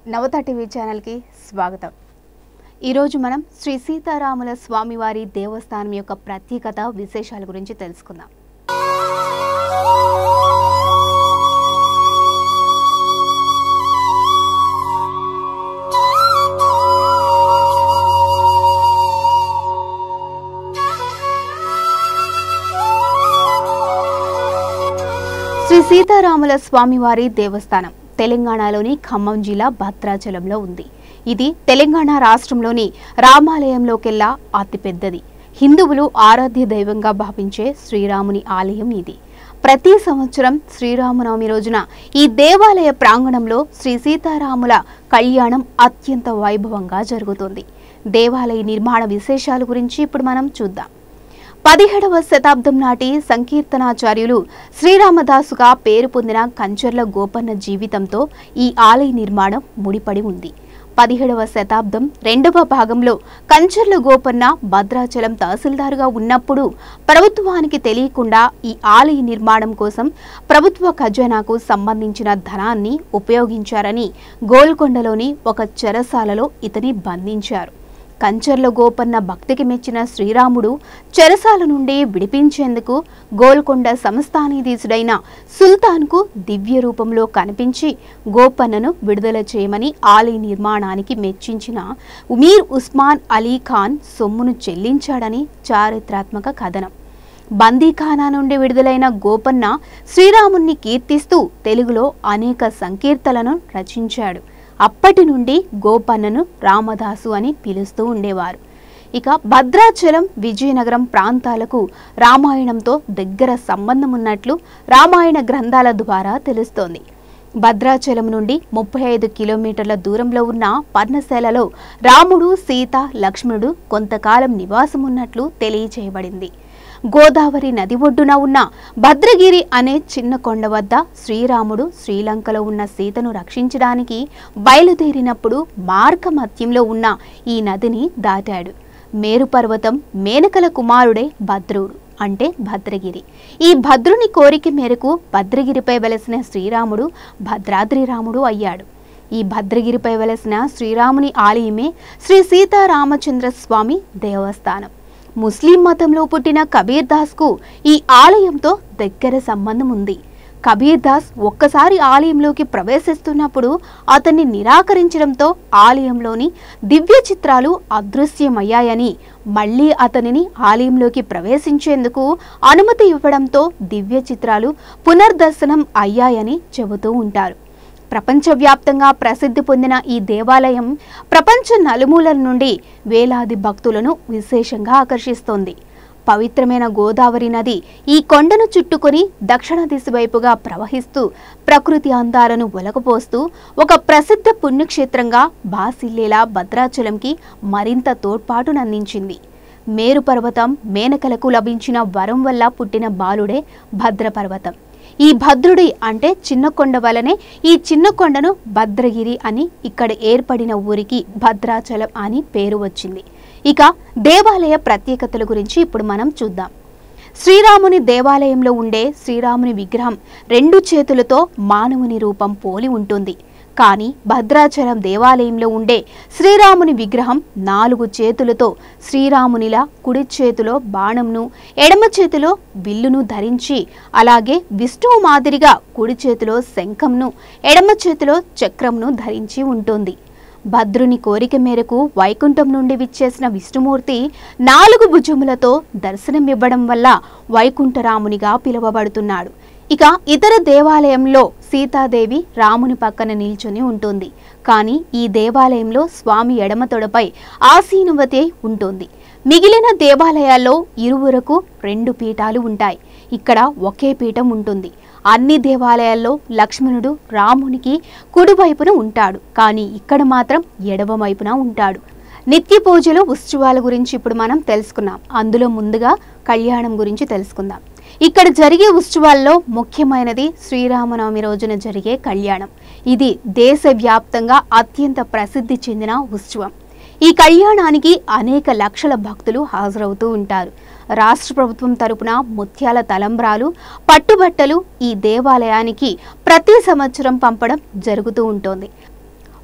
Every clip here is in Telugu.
నవత టీవీ ఛానల్కి స్వాగతం ఈరోజు మనం శ్రీ సీతారాముల స్వామివారి దేవస్థానం యొక్క ప్రత్యేకత విశేషాల గురించి తెలుసుకుందాం శ్రీ సీతారాముల స్వామివారి దేవస్థానం తెలంగాణలోని ఖమ్మం జిల్లా భద్రాచలంలో ఉంది ఇది తెలంగాణ రాష్ట్రంలోని రామాలయంలోకెల్లా అతిపెద్దది హిందువులు ఆరాధ్య దైవంగా భావించే శ్రీరాముని ఆలయం ఇది ప్రతి సంవత్సరం శ్రీరామనవమి రోజున ఈ దేవాలయ ప్రాంగణంలో శ్రీ సీతారాముల కళ్యాణం అత్యంత వైభవంగా జరుగుతుంది దేవాలయ నిర్మాణ విశేషాల గురించి ఇప్పుడు మనం చూద్దాం పదిహేడవ శతాబ్దం నాటి సంకీర్తనాచార్యులు శ్రీరామదాసుగా పేరు పొందిన కంచర్ల గోపన్న జీవితంతో ఈ ఆలయ నిర్మాణం ముడిపడి ఉంది పదిహేడవ శతాబ్దం రెండవ భాగంలో కంచర్ల గోపన్న భద్రాచలం తహసీల్దారుగా ఉన్నప్పుడు ప్రభుత్వానికి తెలియకుండా ఈ ఆలయ నిర్మాణం కోసం ప్రభుత్వ ఖజానాకు సంబంధించిన ధనాన్ని ఉపయోగించారని గోల్కొండలోని ఒక చెరసాలలో ఇతని బంధించారు కంచర్ల గోపన్న భక్తికి మెచ్చిన శ్రీరాముడు చెరసాల నుండి విడిపించేందుకు గోల్కొండ సంస్థానాధీశుడైన సుల్తాన్కు దివ్య రూపంలో కనిపించి గోపన్నను విడుదల చేయమని ఆలయ నిర్మాణానికి మెచ్చించిన ఉమీర్ ఉస్మాన్ అలీ ఖాన్ సొమ్మును చెల్లించాడని చారిత్రాత్మక కథనం బందీఖానా నుండి విడుదలైన గోపన్న శ్రీరాముణ్ణి కీర్తిస్తూ తెలుగులో అనేక సంకీర్తలను రచించాడు అప్పటి నుండి గోపన్నను రామదాసు అని పిలుస్తూ ఉండేవారు ఇక భద్రాచలం విజయనగరం ప్రాంతాలకు రామాయణంతో దగ్గర సంబంధం ఉన్నట్లు రామాయణ గ్రంథాల ద్వారా తెలుస్తోంది భద్రాచలం నుండి ముప్పై ఐదు కిలోమీటర్ల దూరంలో ఉన్న పర్ణశాలలో రాముడు సీత లక్ష్మణుడు కొంతకాలం నివాసం ఉన్నట్లు తెలియచేయబడింది గోదావరి నది ఒడ్డున ఉన్న భద్రగిరి అనే చిన్న కొండ వద్ద శ్రీరాముడు శ్రీలంకలో ఉన్న సీతను రక్షించడానికి బయలుదేరినప్పుడు మార్గమధ్యంలో ఉన్న ఈ నదిని దాటాడు మేరు పర్వతం మేనకల కుమారుడే భద్రుడు అంటే భద్రగిరి ఈ భద్రుని కోరిక మేరకు భద్రగిరిపై వెలసిన శ్రీరాముడు భద్రాద్రి రాముడు అయ్యాడు ఈ భద్రగిరిపై వెలసిన శ్రీరాముని ఆలయమే శ్రీ సీతారామచంద్ర స్వామి దేవస్థానం ముస్లిం మతంలో పుట్టిన కబీర్ దాస్కు ఈ ఆలయంతో దగ్గర సంబంధం ఉంది కబీర్ దాస్ ఒక్కసారి ఆలయంలోకి ప్రవేశిస్తున్నప్పుడు అతన్ని నిరాకరించడంతో ఆలయంలోని దివ్య చిత్రాలు అదృశ్యమయ్యాయని మళ్ళీ అతనిని ఆలయంలోకి ప్రవేశించేందుకు అనుమతి ఇవ్వడంతో దివ్య చిత్రాలు పునర్దర్శనం అయ్యాయని చెబుతూ ఉంటారు ప్రపంచవ్యాప్తంగా ప్రసిద్ధి పొందిన ఈ దేవాలయం ప్రపంచ నలుమూలల నుండి వేలాది భక్తులను విశేషంగా ఆకర్షిస్తోంది పవిత్రమైన గోదావరి నది ఈ కొండను చుట్టుకొని దక్షిణ దిశ వైపుగా ప్రవహిస్తూ ప్రకృతి అందాలను ఒలకపోస్తూ ఒక ప్రసిద్ధ పుణ్యక్షేత్రంగా బాసిల్లేలా భద్రాచలంకి మరింత తోడ్పాటునందించింది మేరు పర్వతం మేనకలకు లభించిన వరం వల్ల పుట్టిన బాలుడే భద్రపర్వతం ఈ భద్రుడి అంటే చిన్న కొండ వలనే ఈ చిన్న కొండను భద్రగిరి అని ఇక్కడ ఏర్పడిన ఊరికి భద్రాచలం అని పేరు వచ్చింది ఇక దేవాలయ ప్రత్యేకతల గురించి ఇప్పుడు మనం చూద్దాం శ్రీరాముని దేవాలయంలో ఉండే శ్రీరాముని విగ్రహం రెండు చేతులతో మానవుని రూపం పోలి ఉంటుంది కానీ భద్రాచలం దేవాలయంలో ఉండే శ్రీరాముని విగ్రహం నాలుగు చేతులతో శ్రీరామునిలా కుడి చేతిలో బాణంను ఎడమ చేతిలో విల్లును ధరించి అలాగే విష్ణువు మాదిరిగా కుడి చేతిలో శంఖంను ఎడమ చేతిలో చక్రంను ధరించి ఉంటుంది భద్రుని కోరిక మేరకు వైకుంఠం నుండి విచ్చేసిన విష్ణుమూర్తి నాలుగు భుజములతో దర్శనమివ్వడం వల్ల వైకుంఠరామునిగా పిలువబడుతున్నాడు ఇక ఇతర దేవాలయంలో సీతాదేవి రాముని పక్కన నిల్చొని ఉంటుంది కానీ ఈ దేవాలయంలో స్వామి ఎడమ తొడపై ఆసీనువతి ఉంటుంది మిగిలిన దేవాలయాల్లో ఇరువురకు రెండు పీఠాలు ఉంటాయి ఇక్కడ ఒకే పీఠం ఉంటుంది అన్ని దేవాలయాల్లో లక్ష్మణుడు రామునికి కుడివైపున ఉంటాడు కానీ ఇక్కడ మాత్రం ఎడమ వైపున ఉంటాడు నిత్య పూజలు ఉత్సవాల గురించి ఇప్పుడు మనం తెలుసుకున్నాం అందులో ముందుగా కళ్యాణం గురించి తెలుసుకుందాం ఇక్కడ జరిగే ఉత్సవాల్లో ముఖ్యమైనది శ్రీరామనవమి రోజున జరిగే కళ్యాణం ఇది దేశవ్యాప్తంగా అత్యంత ప్రసిద్ధి చెందిన ఉత్సవం ఈ కళ్యాణానికి అనేక లక్షల భక్తులు హాజరవుతూ ఉంటారు రాష్ట్ర ప్రభుత్వం తరపున ముత్యాల తలంబ్రాలు పట్టుబట్టలు ఈ దేవాలయానికి ప్రతి సంవత్సరం పంపడం జరుగుతూ ఉంటుంది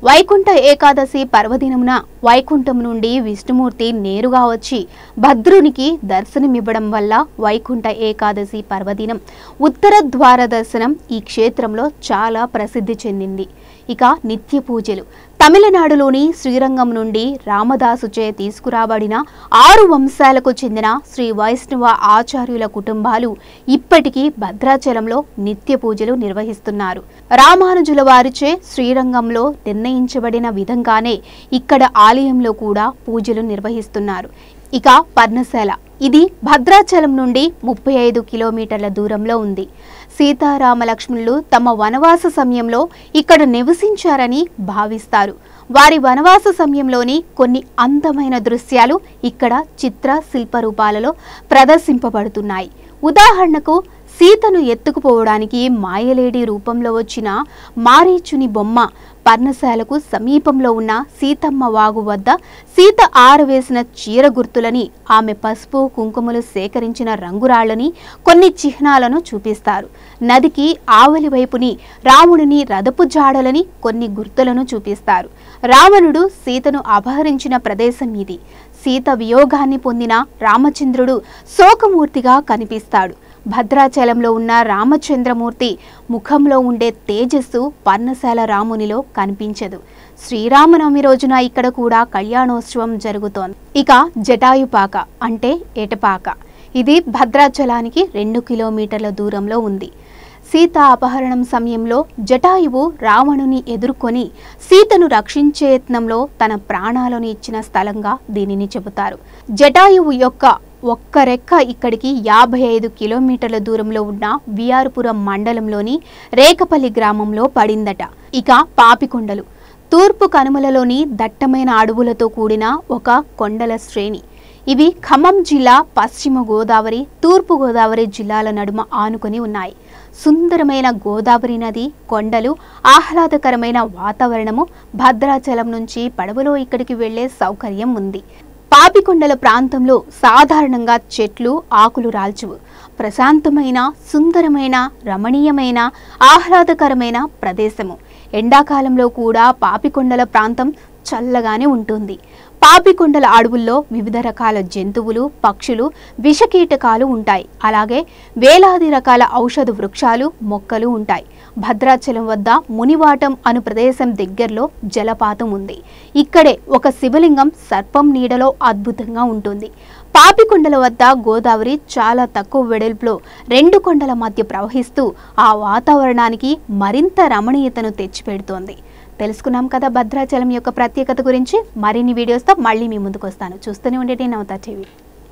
వైకుంఠ ఏకాదశి పర్వదినమున వైకుంఠం నుండి విష్ణుమూర్తి నేరుగా వచ్చి భద్రునికి దర్శనమివ్వడం వల్ల వైకుంఠ ఏకాదశి పర్వదినం ఉత్తర ద్వార దర్శనం ఈ క్షేత్రంలో చాలా ప్రసిద్ధి చెందింది ఇక నిత్య పూజలు తమిళనాడులోని శ్రీరంగం నుండి రామదాసుచే తీసుకురాబడిన ఆరు వంశాలకు చెందిన శ్రీ వైష్ణవ ఆచార్యుల కుటుంబాలు ఇప్పటికీ భద్రాచలంలో నిత్య పూజలు నిర్వహిస్తున్నారు రామానుజుల వారిచే శ్రీరంగంలో నిర్ణయించబడిన విధంగానే ఇక్కడ ఆలయంలో కూడా పూజలు నిర్వహిస్తున్నారు ఇక పర్ణశాల ఇది భద్రాచలం నుండి ముప్పై ఐదు కిలోమీటర్ల దూరంలో ఉంది సీతారామ లక్ష్మణులు తమ వనవాస సమయంలో ఇక్కడ నివసించారని భావిస్తారు వారి వనవాస సమయంలోని కొన్ని అందమైన దృశ్యాలు ఇక్కడ చిత్ర శిల్ప రూపాలలో ప్రదర్శింపబడుతున్నాయి ఉదాహరణకు సీతను ఎత్తుకుపోవడానికి మాయలేడి రూపంలో వచ్చిన మారీచుని బొమ్మ పర్ణశాలకు సమీపంలో ఉన్న సీతమ్మ వాగు వద్ద సీత ఆరవేసిన చీర గుర్తులని ఆమె పసుపు కుంకుమలు సేకరించిన రంగురాళ్లని కొన్ని చిహ్నాలను చూపిస్తారు నదికి ఆవలి వైపుని రాముడిని రథపు జాడలని కొన్ని గుర్తులను చూపిస్తారు రావణుడు సీతను అపహరించిన ప్రదేశం ఇది సీత వియోగాన్ని పొందిన రామచంద్రుడు శోకమూర్తిగా కనిపిస్తాడు భద్రాచలంలో ఉన్న రామచంద్రమూర్తి ముఖంలో ఉండే తేజస్సు పర్ణశాల రామునిలో కనిపించదు శ్రీరామనవమి రోజున ఇక్కడ కూడా కళ్యాణోత్సవం జరుగుతోంది ఇక జటాయుపాక అంటే ఎటపాక ఇది భద్రాచలానికి రెండు కిలోమీటర్ల దూరంలో ఉంది సీత అపహరణం సమయంలో జటాయువు రావణుని ఎదుర్కొని సీతను రక్షించే యత్నంలో తన ప్రాణాలను ఇచ్చిన స్థలంగా దీనిని చెబుతారు జటాయువు యొక్క ఒక్క రెక్క ఇక్కడికి యాభై ఐదు కిలోమీటర్ల దూరంలో ఉన్న విఆర్పురం మండలంలోని రేకపల్లి గ్రామంలో పడిందట ఇక పాపికొండలు తూర్పు కనుమలలోని దట్టమైన అడవులతో కూడిన ఒక కొండల శ్రేణి ఇవి ఖమ్మం జిల్లా పశ్చిమ గోదావరి తూర్పు గోదావరి జిల్లాల నడుమ ఆనుకొని ఉన్నాయి సుందరమైన గోదావరి నది కొండలు ఆహ్లాదకరమైన వాతావరణము భద్రాచలం నుంచి పడవలో ఇక్కడికి వెళ్లే సౌకర్యం ఉంది పాపికొండల ప్రాంతంలో సాధారణంగా చెట్లు ఆకులు రాల్చువు ప్రశాంతమైన సుందరమైన రమణీయమైన ఆహ్లాదకరమైన ప్రదేశము ఎండాకాలంలో కూడా పాపికొండల ప్రాంతం చల్లగానే ఉంటుంది పాపికొండల అడవుల్లో వివిధ రకాల జంతువులు పక్షులు విషకీటకాలు ఉంటాయి అలాగే వేలాది రకాల ఔషధ వృక్షాలు మొక్కలు ఉంటాయి భద్రాచలం వద్ద మునివాటం అను ప్రదేశం దగ్గరలో జలపాతం ఉంది ఇక్కడే ఒక శివలింగం సర్పం నీడలో అద్భుతంగా ఉంటుంది పాపికొండల వద్ద గోదావరి చాలా తక్కువ వెడల్పులో రెండు కొండల మధ్య ప్రవహిస్తూ ఆ వాతావరణానికి మరింత రమణీయతను తెచ్చిపెడుతోంది తెలుసుకున్నాం కదా భద్రాచలం యొక్క ప్రత్యేకత గురించి మరిన్ని వీడియోస్తో మళ్ళీ మీ ముందుకు వస్తాను చూస్తూనే ఉండేటి నవతా టీవీ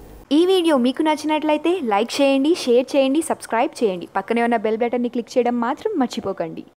ఈ వీడియో మీకు నచ్చినట్లయితే లైక్ చేయండి షేర్ చేయండి సబ్స్క్రైబ్ చేయండి పక్కనే ఉన్న బెల్ బటన్ని క్లిక్ చేయడం మాత్రం మర్చిపోకండి